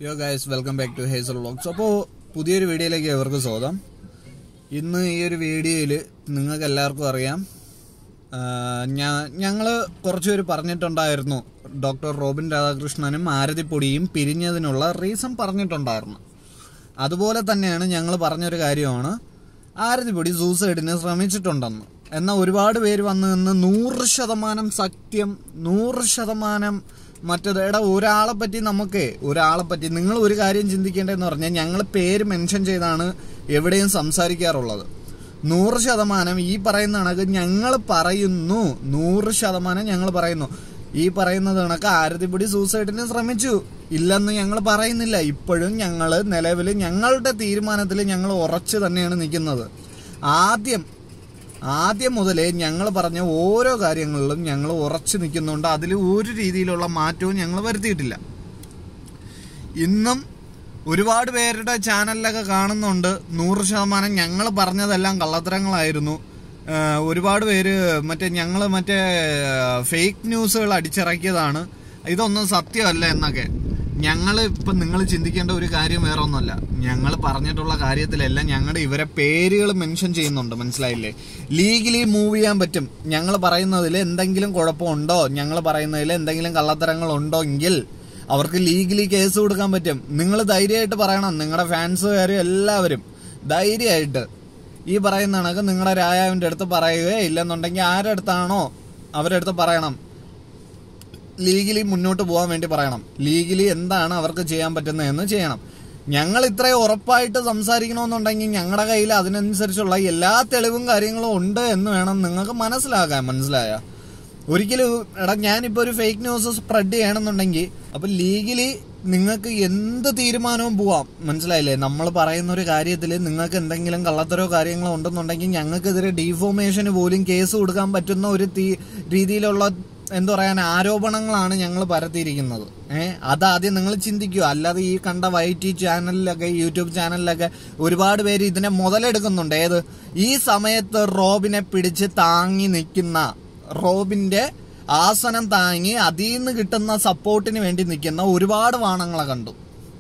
യോ guys welcome back to Hazel vlogs അപ്പോൾ പുതിയൊരു വീഡിയോയിലേക്ക് എവർക്ക് സ്വാഗതം ഇന്ന് ഈ ഒരു വീഡിയോയിൽ നിങ്ങൾക്ക് എല്ലാവർക്കും അറിയാം ഞങ്ങൾ കുറച്ചുപേര് പറഞ്ഞിട്ടുണ്ടായിരുന്നു ഡോക്ടർ റോബിൻ രാധാകൃഷ്ണനും ആരതിപ്പൊടിയും പിരിഞ്ഞതിനുള്ള റീസൺ പറഞ്ഞിട്ടുണ്ടായിരുന്നു അതുപോലെ തന്നെയാണ് ഞങ്ങൾ പറഞ്ഞൊരു കാര്യമാണ് ആരതിപ്പൊടി സൂസൈഡിന് ശ്രമിച്ചിട്ടുണ്ടെന്ന് എന്നാൽ ഒരുപാട് പേര് വന്ന് നിന്ന് നൂറ് ശതമാനം സത്യം നൂറ് ശതമാനം മറ്റേത് എടാ ഒരാളെ പറ്റി നമുക്ക് ഒരാളെ പറ്റി നിങ്ങൾ ഒരു കാര്യം ചിന്തിക്കേണ്ടതെന്ന് പറഞ്ഞാൽ ഞങ്ങൾ പേര് മെൻഷൻ ചെയ്താണ് എവിടെയും സംസാരിക്കാറുള്ളത് നൂറ് ശതമാനം ഈ പറയുന്ന കണക്ക് ഞങ്ങൾ പറയുന്നു നൂറ് ശതമാനം ഞങ്ങൾ പറയുന്നു ഈ പറയുന്നത് കണക്ക് ആരതിപ്പൊടി സൂസൈഡിന് ശ്രമിച്ചു ഇല്ലെന്ന് ഞങ്ങൾ പറയുന്നില്ല ഇപ്പോഴും ഞങ്ങൾ നിലവിൽ ഞങ്ങളുടെ തീരുമാനത്തിൽ ഞങ്ങൾ ഉറച്ചു തന്നെയാണ് നിൽക്കുന്നത് ആദ്യം ആദ്യം മുതലേ ഞങ്ങൾ പറഞ്ഞ ഓരോ കാര്യങ്ങളിലും ഞങ്ങൾ ഉറച്ചു നിൽക്കുന്നുണ്ട് അതിൽ ഒരു രീതിയിലുള്ള മാറ്റവും ഞങ്ങൾ വരുത്തിയിട്ടില്ല ഇന്നും ഒരുപാട് പേരുടെ ചാനലിലൊക്കെ കാണുന്നുണ്ട് നൂറ് ശതമാനം ഞങ്ങൾ പറഞ്ഞതെല്ലാം കള്ളത്തരങ്ങളായിരുന്നു ആഹ് ഒരുപാട് പേര് മറ്റേ ഞങ്ങൾ മറ്റേ ഫേക്ക് ന്യൂസുകൾ അടിച്ചിറക്കിയതാണ് ഇതൊന്നും സത്യമല്ല എന്നൊക്കെ ഞങ്ങൾ ഇപ്പം നിങ്ങൾ ചിന്തിക്കേണ്ട ഒരു കാര്യം വേറെ ഒന്നുമല്ല ഞങ്ങൾ പറഞ്ഞിട്ടുള്ള കാര്യത്തിലെല്ലാം ഞങ്ങളുടെ ഇവരെ പേരുകൾ മെൻഷൻ ചെയ്യുന്നുണ്ട് മനസ്സിലായില്ലേ ലീഗലി മൂവ് ചെയ്യാൻ പറ്റും ഞങ്ങൾ പറയുന്നതിൽ എന്തെങ്കിലും കുഴപ്പമുണ്ടോ ഞങ്ങൾ പറയുന്നതിൽ എന്തെങ്കിലും കള്ളത്തരങ്ങളുണ്ടോ എങ്കിൽ അവർക്ക് ലീഗലി കേസ് കൊടുക്കാൻ പറ്റും നിങ്ങൾ ധൈര്യമായിട്ട് പറയണം നിങ്ങളുടെ ഫാൻസുകാരും എല്ലാവരും ധൈര്യമായിട്ട് ഈ പറയുന്ന കണക്ക് നിങ്ങളുടെ രാജാവിൻ്റെ അടുത്ത് പറയുകയോ ഇല്ലെന്നുണ്ടെങ്കിൽ ആരുടെ അടുത്താണോ അവരുടെ അടുത്ത് പറയണം ലീഗലി മുന്നോട്ട് പോകാൻ വേണ്ടി പറയണം ലീഗലി എന്താണ് അവർക്ക് ചെയ്യാൻ പറ്റുന്നതെന്ന് ചെയ്യണം ഞങ്ങൾ ഇത്രയും ഉറപ്പായിട്ട് സംസാരിക്കണമെന്നുണ്ടെങ്കിൽ ഞങ്ങളുടെ കയ്യിൽ അതിനനുസരിച്ചുള്ള എല്ലാ തെളിവും കാര്യങ്ങളും ഉണ്ട് എന്ന് വേണം നിങ്ങൾക്ക് മനസ്സിലാക്കാൻ മനസ്സിലായ ഒരിക്കലും എടാ ഞാനിപ്പോ ഒരു ഫേക്ക് ന്യൂസ് സ്പ്രെഡ് ചെയ്യണമെന്നുണ്ടെങ്കിൽ അപ്പൊ ലീഗലി നിങ്ങൾക്ക് എന്ത് തീരുമാനവും പോവാം മനസ്സിലായില്ലേ നമ്മൾ പറയുന്ന ഒരു കാര്യത്തിൽ നിങ്ങൾക്ക് എന്തെങ്കിലും കള്ളത്തരോ കാര്യങ്ങളോ ഉണ്ടെന്നുണ്ടെങ്കിൽ ഞങ്ങൾക്കെതിരെ ഡീഫോമേഷന് പോലും കേസ് കൊടുക്കാൻ പറ്റുന്ന ഒരു തീ- രീതിയിലുള്ള എന്താ പറയാൻ ആരോപണങ്ങളാണ് ഞങ്ങൾ പരത്തിയിരിക്കുന്നത് ഏഹ് അതാദ്യം നിങ്ങൾ ചിന്തിക്കുക അല്ലാതെ ഈ കണ്ട വൈറ്റി ചാനലിലൊക്കെ യൂട്യൂബ് ചാനലിലൊക്കെ ഒരുപാട് പേര് ഇതിനെ മുതലെടുക്കുന്നുണ്ട് ഏത് ഈ സമയത്ത് റോബിനെ പിടിച്ച് താങ്ങി നിൽക്കുന്ന റോബിന്റെ ആസനം താങ്ങി അതിൽ നിന്ന് കിട്ടുന്ന സപ്പോർട്ടിന് വേണ്ടി നിൽക്കുന്ന ഒരുപാട് വാണങ്ങളെ കണ്ടു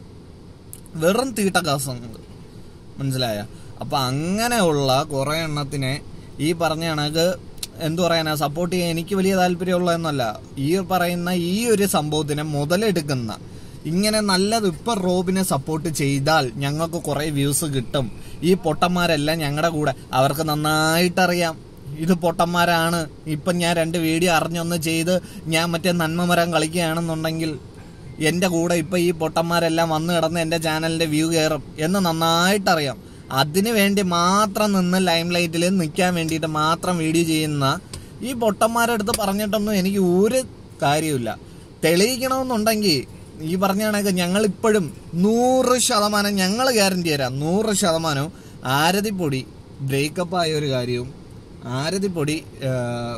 വെറും തീട്ടകാസങ്ങൾ മനസ്സിലായ അപ്പൊ അങ്ങനെയുള്ള കുറെ എണ്ണത്തിനെ ഈ പറഞ്ഞ കണക്ക് എന്തു പറയാനാ സപ്പോർട്ട് ചെയ്യാൻ എനിക്ക് വലിയ താല്പര്യമുള്ളതെന്നല്ല ഈ പറയുന്ന ഈ ഒരു സംഭവത്തിനെ മുതലെടുക്കുന്ന ഇങ്ങനെ നല്ലത് ഇപ്പൊ റോബിനെ സപ്പോർട്ട് ചെയ്താൽ ഞങ്ങൾക്ക് കുറെ വ്യൂസ് കിട്ടും ഈ പൊട്ടന്മാരെല്ലാം ഞങ്ങളുടെ കൂടെ അവർക്ക് നന്നായിട്ടറിയാം ഇത് പൊട്ടന്മാരാണ് ഇപ്പം ഞാൻ രണ്ട് വീഡിയോ അറിഞ്ഞൊന്ന് ചെയ്ത് ഞാൻ മറ്റേ നന്മമരം കളിക്കുകയാണെന്നുണ്ടെങ്കിൽ എന്റെ കൂടെ ഇപ്പൊ ഈ പൊട്ടന്മാരെല്ലാം വന്നു കിടന്ന് എന്റെ ചാനലിന്റെ വ്യൂ കയറും എന്ന് നന്നായിട്ടറിയാം അതിനു വേണ്ടി മാത്രം നിന്ന് ലൈം ലൈറ്റിൽ നിൽക്കാൻ വേണ്ടിയിട്ട് മാത്രം വീഡിയോ ചെയ്യുന്ന ഈ പൊട്ടന്മാരുടെ അടുത്ത് പറഞ്ഞിട്ടൊന്നും എനിക്ക് ഒരു കാര്യമില്ല തെളിയിക്കണമെന്നുണ്ടെങ്കിൽ ഈ പറഞ്ഞ കണക്ക് ഞങ്ങൾ ഇപ്പോഴും നൂറ് ശതമാനം ഞങ്ങൾ ഗ്യാരണ്ടി തരാം നൂറ് ശതമാനവും ആരതിപ്പൊടി ബ്രേക്കപ്പ് ആയ ഒരു കാര്യവും ആരതിപ്പൊടി ഏഹ്,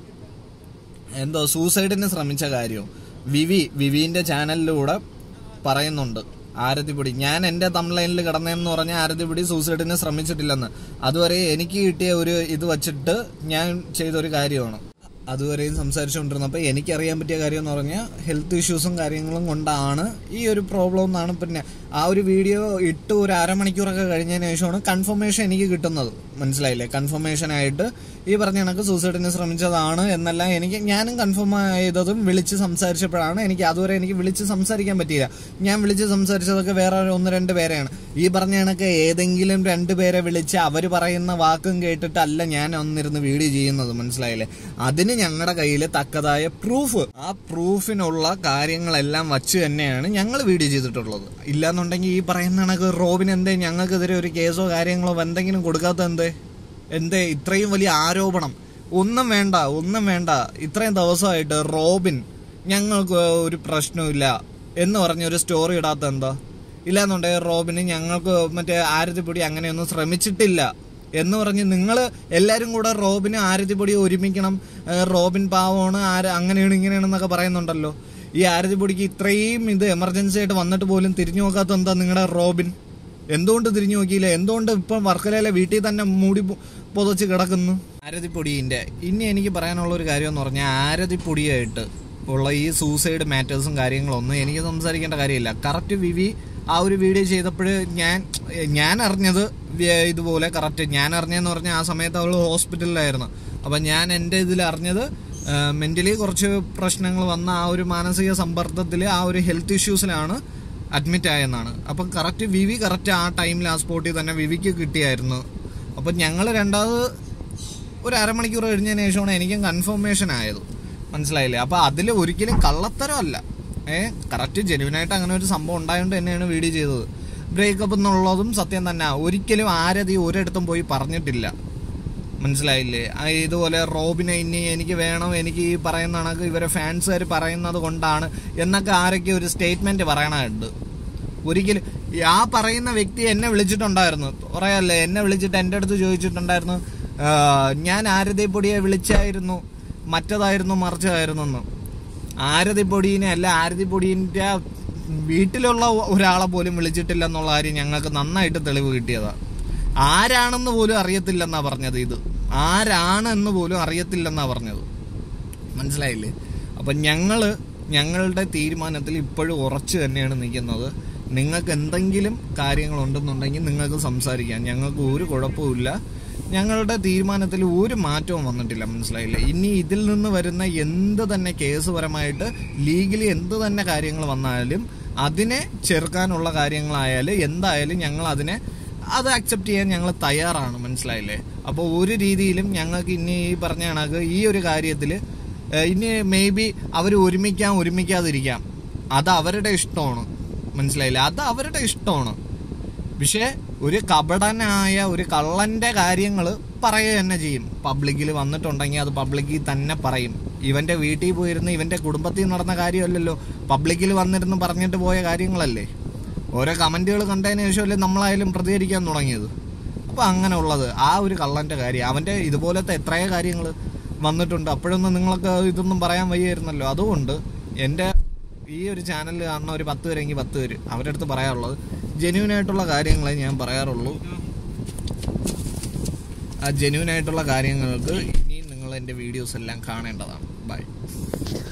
എന്തോ സൂസൈഡിന് ശ്രമിച്ച കാര്യവും വിവി വിവിന്റെ ചാനലിലൂടെ പറയുന്നുണ്ട് ആരതിപ്പൊടി ഞാൻ എന്റെ തമിഴ്ലൈനിൽ കിടന്നതെന്ന് പറഞ്ഞ ആരതിപ്പൊടി സൂസൈഡിന് ശ്രമിച്ചിട്ടില്ലെന്ന് അതുവരെ എനിക്ക് കിട്ടിയ ഒരു ഇത് വച്ചിട്ട് ഞാൻ ചെയ്തൊരു കാര്യമാണ് അതുവരെയും സംസാരിച്ചുകൊണ്ടിരുന്നപ്പോൾ എനിക്കറിയാൻ പറ്റിയ കാര്യം എന്ന് പറഞ്ഞാൽ ഹെൽത്ത് ഇഷ്യൂസും കാര്യങ്ങളും കൊണ്ടാണ് ഈ ഒരു പ്രോബ്ലം എന്നാണ് പിന്നെ ആ ഒരു വീഡിയോ ഇട്ട് ഒരു അരമണിക്കൂറൊക്കെ കഴിഞ്ഞതിന് ശേഷമാണ് കൺഫർമേഷൻ എനിക്ക് കിട്ടുന്നത് മനസ്സിലായില്ലേ കൺഫർമേഷൻ ആയിട്ട് ഈ പറഞ്ഞ കണക്ക് സൂസൈഡിന് ശ്രമിച്ചതാണ് എന്നെല്ലാം എനിക്ക് ഞാനും കൺഫേം ചെയ്തതും വിളിച്ച് സംസാരിച്ചപ്പോഴാണ് എനിക്ക് അതുവരെ എനിക്ക് വിളിച്ച് സംസാരിക്കാൻ പറ്റിയില്ല ഞാൻ വിളിച്ച് സംസാരിച്ചതൊക്കെ വേറെ ഒരു ഒന്ന് രണ്ട് പേരെയാണ് ഈ പറഞ്ഞ കണക്ക് ഏതെങ്കിലും രണ്ട് പേരെ വിളിച്ച് അവർ പറയുന്ന വാക്കും കേട്ടിട്ടല്ല ഞാൻ ഒന്നിരുന്ന് വീഡിയോ ചെയ്യുന്നത് മനസ്സിലായില്ലേ അതിന് ഞങ്ങളുടെ കയ്യിൽ തക്കതായ പ്രൂഫ് ആ പ്രൂഫിനുള്ള കാര്യങ്ങളെല്ലാം വച്ച് തന്നെയാണ് ഞങ്ങൾ വീഡിയോ ചെയ്തിട്ടുള്ളത് ഇല്ലാന്നുണ്ടെങ്കിൽ ഈ പറയുന്ന കണക്ക് റോബിൻ എന്തേ ഞങ്ങൾക്കെതിരെ ഒരു കേസോ കാര്യങ്ങളോ എന്തെങ്കിലും കൊടുക്കാത്ത എന്തേ എന്തേ ഇത്രയും വലിയ ആരോപണം ഒന്നും വേണ്ട ഒന്നും വേണ്ട ഇത്രയും ദിവസമായിട്ട് റോബിൻ ഞങ്ങൾക്ക് ഒരു പ്രശ്നമില്ല എന്ന് പറഞ്ഞ ഒരു സ്റ്റോറി ഇടാത്ത എന്താ ഇല്ലാന്നുണ്ടെങ്കിൽ റോബിന് ഞങ്ങൾക്ക് മറ്റേ ആരതിപ്പൊടി അങ്ങനെയൊന്നും ശ്രമിച്ചിട്ടില്ല എന്ന് പറഞ്ഞ് നിങ്ങൾ എല്ലാരും കൂടെ റോബിന് ആരതിപ്പൊടി ഒരുമിക്കണം ഏഹ് റോബിൻ പാവമാണ് ആര് അങ്ങനെയാണ് ഇങ്ങനെയാണെന്നൊക്കെ പറയുന്നുണ്ടല്ലോ ഈ ആരതിപ്പൊടിക്ക് ഇത്രയും ഇത് എമർജൻസി ആയിട്ട് വന്നിട്ട് പോലും തിരിഞ്ഞു നോക്കാത്ത എന്താ നിങ്ങളുടെ റോബിൻ എന്തുകൊണ്ട് തിരിഞ്ഞു നോക്കിയില്ല എന്തുകൊണ്ട് ഇപ്പം വർക്കലയിലെ വീട്ടിൽ തന്നെ മൂടി പൊ- പുതച്ച് കിടക്കുന്നു ആരതിപ്പൊടിന്റെ ഇനി എനിക്ക് പറയാനുള്ള ഒരു കാര്യം എന്ന് പറഞ്ഞാൽ ആരതിപ്പൊടിയായിട്ട് ഉള്ള ഈ സൂസൈഡ് മാറ്റേഴ്സും കാര്യങ്ങളൊന്നും എനിക്ക് സംസാരിക്കേണ്ട കാര്യമില്ല കറക്റ്റ് വിവി ആ ഒരു വീഡിയോ ചെയ്തപ്പോൾ ഞാൻ ഞാൻ അറിഞ്ഞത് വേ- ഇതുപോലെ കറക്റ്റ് ഞാൻ അറിഞ്ഞതെന്ന് പറഞ്ഞാൽ ആ സമയത്ത് അവൾ ഹോസ്പിറ്റലിലായിരുന്നു അപ്പം ഞാൻ എൻ്റെ ഇതിൽ അറിഞ്ഞത് മെൻ്റലി കുറച്ച് പ്രശ്നങ്ങൾ വന്ന ആ ഒരു മാനസിക സമ്മർദ്ദത്തിൽ ആ ഒരു ഹെൽത്ത് ഇഷ്യൂസിലാണ് അഡ്മിറ്റ് ആയെന്നാണ് അപ്പം കറക്റ്റ് വിവി കറക്റ്റ് ആ ടൈമിൽ ആ സ്പോട്ടിൽ തന്നെ വിവിക്ക് കിട്ടിയായിരുന്നു അപ്പം ഞങ്ങൾ രണ്ടാമത് ഒരു അരമണിക്കൂർ കഴിഞ്ഞതിന് ശേഷമാണ് എനിക്കും കൺഫർമേഷൻ ആയത് മനസ്സിലായില്ലേ അപ്പോൾ അതിൽ ഒരിക്കലും കള്ളത്തരമല്ല ഏ കറക്റ്റ് ജെനുവിനായിട്ട് അങ്ങനെ ഒരു സംഭവം ഉണ്ടായതുകൊണ്ട് തന്നെയാണ് വീഡിയോ ചെയ്തത് ബ്രേക്കപ്പ് എന്നുള്ളതും സത്യം തന്നെ ഒരിക്കലും ആരതി ഒരിടത്തും പോയി പറഞ്ഞിട്ടില്ല മനസ്സിലായില്ലേ ആ ഇതുപോലെ റോബിനെ ഇനി എനിക്ക് വേണം എനിക്ക് ഈ പറയുന്ന കണക്ക് ഇവരെ ഫാൻസുകാർ പറയുന്നത് കൊണ്ടാണ് എന്നൊക്കെ ആരൊക്കെ ഒരു സ്റ്റേറ്റ്മെന്റ് പറയണുണ്ട് ഒരിക്കലും ഈ ആ പറയുന്ന വ്യക്തി എന്നെ വിളിച്ചിട്ടുണ്ടായിരുന്നു പറയല്ലേ എന്നെ വിളിച്ചിട്ട് എൻ്റെ അടുത്ത് ചോദിച്ചിട്ടുണ്ടായിരുന്നു "ആ, ഞാൻ ആരതിപ്പൊടിയെ വിളിച്ചായിരുന്നു മറ്റതായിരുന്നു മറിച്ചതായിരുന്നു എന്ന് ആരതിപ്പൊടീനെ അല്ല ആരതിപ്പൊടീൻ്റെ വീട്ടിലുള്ള ഒരാളെ പോലും വിളിച്ചിട്ടില്ല എന്നുള്ള കാര്യം ഞങ്ങൾക്ക് നന്നായിട്ട് തെളിവ് കിട്ടിയതാണ് ആരാണെന്ന് പോലും അറിയത്തില്ലെന്നാ പറഞ്ഞത് ഇത് ആരാണെന്ന് പോലും അറിയത്തില്ലെന്നാ പറഞ്ഞത് മനസ്സിലായില്ലേ അപ്പം ഞങ്ങള് ഞങ്ങളുടെ തീരുമാനത്തിൽ ഇപ്പോഴും ഉറച്ചു തന്നെയാണ് നിൽക്കുന്നത് നിങ്ങൾക്ക് എന്തെങ്കിലും കാര്യങ്ങളുണ്ടെന്നുണ്ടെങ്കിൽ നിങ്ങൾക്ക് സംസാരിക്കാം ഞങ്ങൾക്ക് ഒരു കുഴപ്പമില്ല ഞങ്ങളുടെ തീരുമാനത്തിൽ ഒരു മാറ്റവും വന്നിട്ടില്ല മനസ്സിലായില്ലേ ഇനി ഇതിൽ നിന്ന് വരുന്ന എന്ത് തന്നെ കേസ് പരമായിട്ട് ലീഗലി എന്ത് തന്നെ കാര്യങ്ങൾ വന്നാലും അതിനെ ചെറുക്കാനുള്ള കാര്യങ്ങളായാലും എന്തായാലും ഞങ്ങൾ അതിനെ അത് അക്സെപ്റ്റ് ചെയ്യാൻ ഞങ്ങൾ തയ്യാറാണ് മനസ്സിലായില്ലേ അപ്പോൾ ഒരു രീതിയിലും ഞങ്ങൾക്ക് ഇനി ഈ പറഞ്ഞ കണക്ക് ഈ ഒരു കാര്യത്തിൽ ഇനി മേ ബി അവർ ഒരുമിക്കാം ഒരുമിക്കാതിരിക്കാം അത് അവരുടെ ഇഷ്ടമാണ് മനസ്സിലായില്ലേ അത് അവരുടെ ഇഷ്ടമാണ് പക്ഷേ ഒരു കപടനായ ഒരു കള്ളന്റെ കാര്യങ്ങൾ പറയുക തന്നെ ചെയ്യും പബ്ലിക്കിൽ വന്നിട്ടുണ്ടെങ്കിൽ അത് പബ്ലിക്കിൽ തന്നെ പറയും ഇവന്റെ വീട്ടിൽ പോയിരുന്ന് ഇവന്റെ കുടുംബത്തിൽ നടന്ന കാര്യമല്ലല്ലോ പബ്ലിക്കിൽ വന്നിരുന്ന് പറഞ്ഞിട്ട് പോയ കാര്യങ്ങളല്ലേ ഓരോ കമന്റുകൾ കണ്ടതിന് ശേഷമല്ലേ നമ്മളായാലും പ്രതികരിക്കാൻ തുടങ്ങിയത് അപ്പൊ അങ്ങനെ ഉള്ളത് ആ ഒരു കള്ളന്റെ കാര്യം അവന്റെ ഇതുപോലത്തെ എത്രയോ കാര്യങ്ങൾ വന്നിട്ടുണ്ട് അപ്പോഴൊന്നും നിങ്ങൾക്ക് ഇതൊന്നും പറയാൻ വയ്യായിരുന്നല്ലോ അതുകൊണ്ട് എൻ്റെ ഈ ഒരു ചാനലിൽ കാണുന്ന ഒരു പത്ത് പേരെങ്കിൽ പത്ത് പേര് അവരുടെ അടുത്ത് പറയാറുള്ളത് ജെന്യൂൻ ആയിട്ടുള്ള കാര്യങ്ങളെ ഞാൻ പറയാറുള്ളൂ ആ ജെന്യൂൻ ആയിട്ടുള്ള കാര്യങ്ങൾക്ക് ഇനിയും നിങ്ങൾ എൻ്റെ വീഡിയോസ് എല്ലാം കാണേണ്ടതാണ് ബൈ